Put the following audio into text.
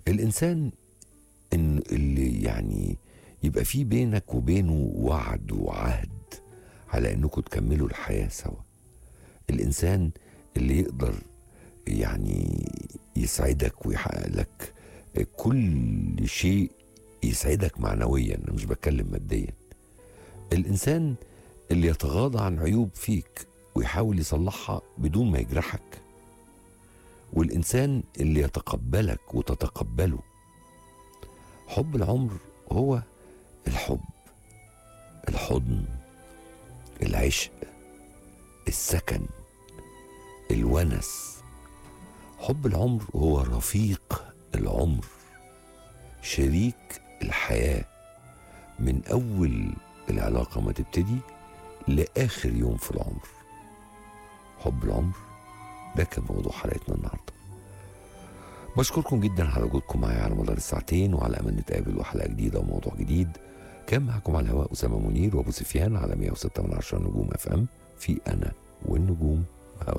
الانسان ان اللي يعني يبقى في بينك وبينه وعد وعهد على انكم تكملوا الحياه سوا الانسان اللي يقدر يعني يسعدك ويحقق لك كل شيء يسعدك معنويا انا مش بتكلم ماديا الانسان اللي يتغاضى عن عيوب فيك ويحاول يصلحها بدون ما يجرحك والانسان اللي يتقبلك وتتقبله حب العمر هو الحب الحضن العشق السكن الونس حب العمر هو رفيق العمر شريك الحياه من اول العلاقه ما تبتدي لاخر يوم في العمر حب العمر ده كان موضوع حلقتنا النهارده بشكركم جدا على وجودكم معايا على مدار الساعتين وعلى امل نتقابل وحلقه جديده وموضوع جديد كان معكم على الهواء اسامه منير وابو سفيان على 106 من 10 نجوم اف ام في انا والنجوم